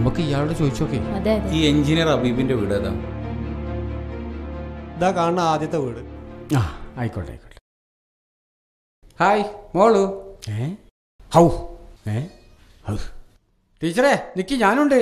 നമുക്ക് ഇയാളോട് ചോദിച്ചോക്കെ അതെ അതെ ഈ എഞ്ചിനീയർ അബീബിന്റെ വീട് ഏതാ ഇതാ കാണുന്ന ആദ്യത്തെ വീട് ആ ആയിക്കോട്ടെ ആയിക്കോട്ടെ ഹായ് മോളു ഏ ഹൗ ഏ ഹൗ ടീച്ചറേ നിക്ക് ഞാനുണ്ട്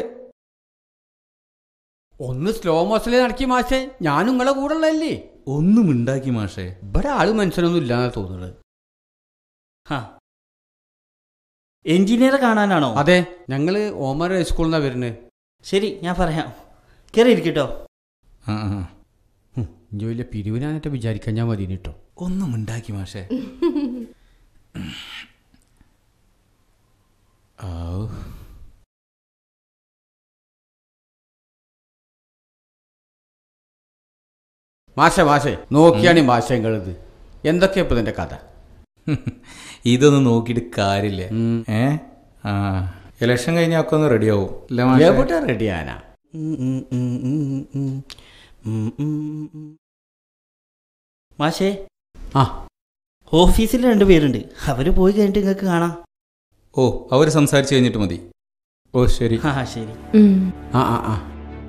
ഒന്ന് സ്ലോ മോഷനിൽ നടക്കി മാഷേ ഞാൻ നിങ്ങളെ കൂടെ ഉള്ളതല്ലേ ഒന്നും ഉണ്ടാക്കി മാഷേ ഇവിടെ ആള് മനുഷ്യനൊന്നും ഇല്ലാന്നാ തോന്നുന്നത് ഹാ എഞ്ചിനീയറെ കാണാനാണോ അതെ ഞങ്ങള് ഓമർ ഹൈസ്കൂളിൽ നിന്നാ വരുന്നത് ശരി ഞാൻ പറയാം കയറി ഇരിക്കട്ടോ ആ ആ. ഇഞ്ചി വലിയ പിരിവിനാന്നിട്ട് വിചാരിക്കാൻ ഞാൻ മതി കേട്ടോ ഒന്നും ഉണ്ടാക്കി മാഷേ ഔ. മാഷ മാഷേ നോക്കിയാണ് ഈ മാഷ നിങ്ങളിത് എന്തൊക്കെയാ ഇപ്പൊ ഇതിന്റെ കഥ ഇതൊന്നും നോക്കിയിട്ട് കാര്യമില്ല ഉം. ഏ ആ ഇലക്ഷൻ കഴിഞ്ഞാൽ ഒക്കെ ഒന്ന് റെഡിയാവും അല്ലേ മാഷേ എവിടെ റെഡിയാനാ മാഷേ ആ ഓഫീസിൽ രണ്ട് പേരുണ്ട് അവര് പോയി കഴിഞ്ഞിട്ട് നിങ്ങൾക്ക് കാണാം ഓ അവർ സംസാരിച്ച് കഴിഞ്ഞിട്ട് മതി ഓ ശരി ആ ശരി ഉം. ആ ആ ആ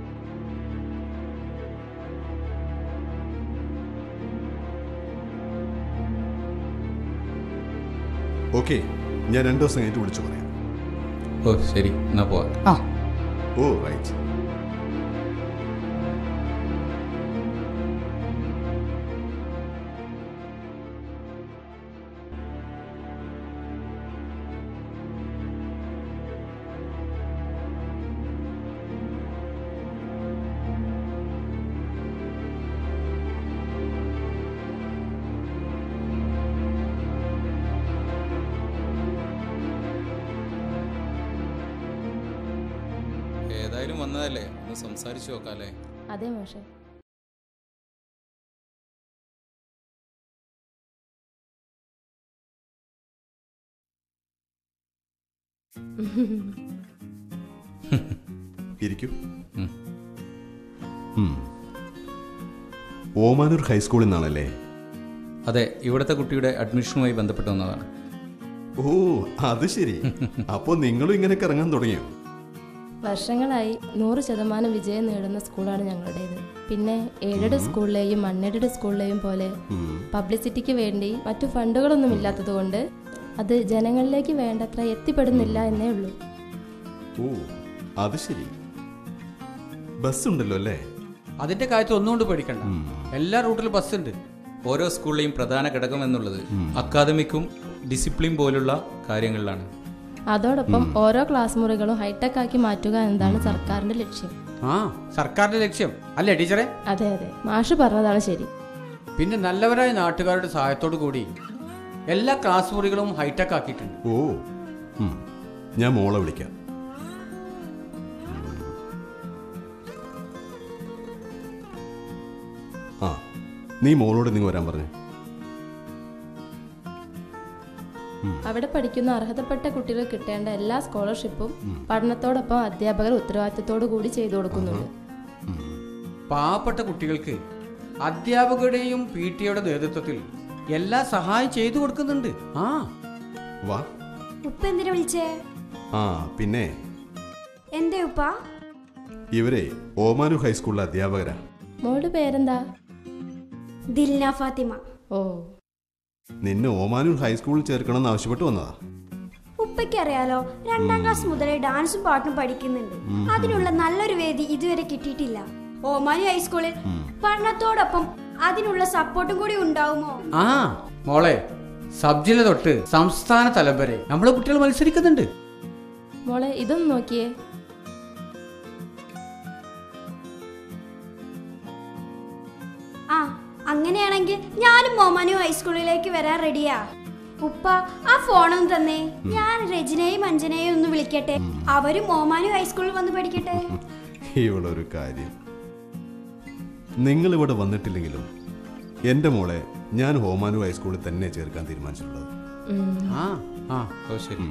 ഓക്കെ ഞാൻ രണ്ടു ദിവസം കഴിഞ്ഞിട്ട് വിളിച്ചു പറയാം ഓ ശരി എന്നാ പോവാ ഓ റൈറ്റ് ഏതായാലും വന്നതല്ലേ ഒന്ന് സംസാരിച്ചു നോക്കാല്ലേ അതെ മോശം ഇരിക്കൂ ഉം. ഉം. ഓമാനൂർ ഹൈസ്കൂളിൽ നിന്നാണല്ലേ അതെ ഇവിടുത്തെ കുട്ടിയുടെ അഡ്മിഷനുമായി ബന്ധപ്പെട്ട് വന്നതാണ് ഓ അത് ശരി അപ്പോ നിങ്ങളും ഇങ്ങനെയൊക്കെ ഇറങ്ങാൻ തുടങ്ങിയോ വർഷങ്ങളായി നൂറ് ശതമാനം വിജയം നേടുന്ന സ്കൂളാണ് ഞങ്ങളുടേത് പിന്നെ എയ്ഡഡ് സ്കൂളിലെയും അൺഎയ്ഡഡ് സ്കൂളിലെയും പോലെ ഉം. പബ്ലിസിറ്റിക്ക് വേണ്ടി മറ്റു ഫണ്ടുകളൊന്നും ഇല്ലാത്തതുകൊണ്ട് അത് ജനങ്ങളിലേക്ക് വേണ്ടത്ര എത്തിപ്പെടുന്നില്ല എന്നേ ഉള്ളൂ ഓ അത് ശരി ബസ് ഉണ്ടല്ലോ അല്ലേ അതിന്റെ കാര്യത്തിൽ ഒന്നുകൊണ്ട് പേടിക്കണ്ട ഉം. എല്ലാ റൂട്ടിലും ബസ് ഉണ്ട് ഓരോ സ്കൂളിലെയും പ്രധാന ഘടകം എന്നുള്ളത് അക്കാദമിക്കും ഡിസിപ്ലിൻ പോലുള്ള കാര്യങ്ങളിലാണ് അതോടൊപ്പം ഓരോ ക്ലാസ് മുറികളും ഹൈടെക് ആക്കി മാറ്റുക എന്നതാണ് സർക്കാരിന്റെ ലക്ഷ്യം ആ സർക്കാരിന്റെ ലക്ഷ്യം അല്ലേ ടീച്ചറെ അതെ അതെ മാഷ് പറഞ്ഞതാണ് ശരി പിന്നെ നല്ലവരായ നാട്ടുകാരുടെ സഹായത്തോടു കൂടി എല്ലാ ക്ലാസ് മുറികളും ഹൈടെക് ആക്കിയിട്ടുണ്ട് ഓ ഉം. ഞാൻ മോളെ വിളിക്കാം ആ നീ മോളോട് നിങ്ങൾ വരാൻ പറഞ്ഞു അവിടെ പഠിക്കുന്ന അർഹതപ്പെട്ട കുട്ടികൾ കിട്ടേണ്ട എല്ലാ സ്കോളർഷിപ്പും പഠനത്തോടൊപ്പം അധ്യാപകർ ഉത്തരവാദിത്തത്തോടു കൂടി ചെയ്തു കൊടുക്കുന്നുണ്ട് പാവപ്പെട്ട കുട്ടികൾക്ക് അധ്യാപകരുടെയും പി ടിയുടെ നേതൃത്വത്തിൽ എല്ലാ സഹായം ചെയ്തു കൊടുക്കുന്നുണ്ട് ആ വാ ഉപ്പ എന്തിനാ വിളിച്ചേ ആ പിന്നെ എന്തേ ഉപ്പ ഇവരെ ഓമാനൂർ ഹൈസ്കൂളിലെ അധ്യാപകരാ മോളുടെ പേരെന്താ ദിൽന ഫാത്തിമ ഓ നിന്നെ ഓമാനൂർ ഹൈസ്കൂളിൽ ചേർക്കണമെന്ന് ആവശ്യപ്പെട്ട് വന്നതാ ഉപ്പയ്ക്ക് അറിയാലോ രണ്ടാം ക്ലാസ് മുതലേ ഡാൻസും പാട്ടും പഠിക്കുന്നുണ്ട് അതിനുള്ള നല്ലൊരു വേദി ഇതുവരെ കിട്ടിയിട്ടില്ല ഓമാനി ഹൈസ്കൂളിൽ പഠനത്തോടൊപ്പം അതിനുള്ള സപ്പോർട്ടും കൂടി ഉണ്ടാവുമോ ആ മോളെ സബ് ജില്ല തൊട്ട് സംസ്ഥാന തലം വരെ നമ്മളെ കുട്ടികൾ മത്സരിക്കുന്നുണ്ട് മോളെ ഇതൊന്ന് നോക്കിയേ ആ അങ്ങനെയാണെങ്കിൽ ഞാനും ഓമാനി ഹൈസ്കൂളിലേക്ക് വരാൻ റെഡിയാ ഉപ്പ ആ ഫോണൊന്ന് തന്നേ ഞാൻ രജനയെയും അഞ്ജനയെയും ഒന്ന് വിളിക്കട്ടെ അവരും ഓമാനു ഹൈസ്കൂളിൽ വന്ന് പഠിക്കട്ടെ ഇവളൊരു കാര്യം നിങ്ങൾ ഇവിടെ വന്നിട്ടില്ലെങ്കിലും എൻ്റെ മോളെ ഞാൻ ഓമാനൂർ ഹൈസ്കൂളിൽ തന്നെ ചേർക്കാൻ തീരുമാനിച്ചിട്ടുള്ളത് ഉം. ആ ആ ഓ ശരി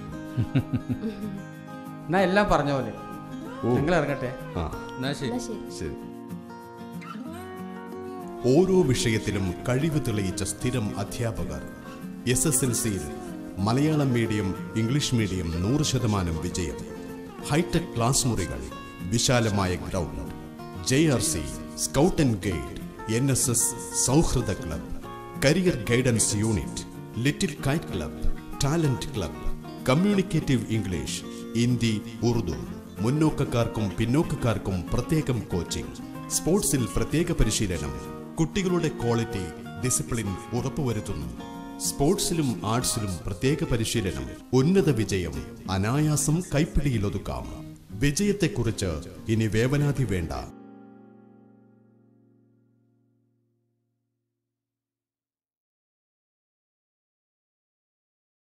എന്നാ എല്ലാം പറഞ്ഞ പോലെ ഓ. നിങ്ങൾ ഇറങ്ങട്ടെ ആ എന്നാ ശരി എന്നാ ശരി ശരി ഓരോ വിഷയത്തിലും കഴിവ് തെളിയിച്ച സ്ഥിരം അധ്യാപകർ എസ് എസ് എൽ സിയിൽ മലയാളം മീഡിയം ഇംഗ്ലീഷ് മീഡിയം നൂറ് ശതമാനം വിജയം ഹൈടെക് ക്ലാസ് മുറികൾ വിശാലമായ ground J R C scout and guide N S S സൗഹൃദ club career guidance unit little kite club talent club communicative English Hindi Urdu മുന്നോക്കക്കാർക്കും പിന്നോക്കക്കാർക്കും പ്രത്യേകം കോച്ചിംഗ് സ്പോർട്സിൽ പ്രത്യേക പരിശീലനം കുട്ടികളുടെ ക്വാളിറ്റി ഡിസിപ്ലിൻ ഉറപ്പുവരുത്തുന്നു സ്പോർട്സിലും ആർട്സിലും പ്രത്യേക പരിശീലനം ഉന്നത വിജയം അനായാസം കൈപ്പിടിയിലൊതുക്കാം വിജയത്തെക്കുറിച്ച് ഇനി വേവനാതി വേണ്ട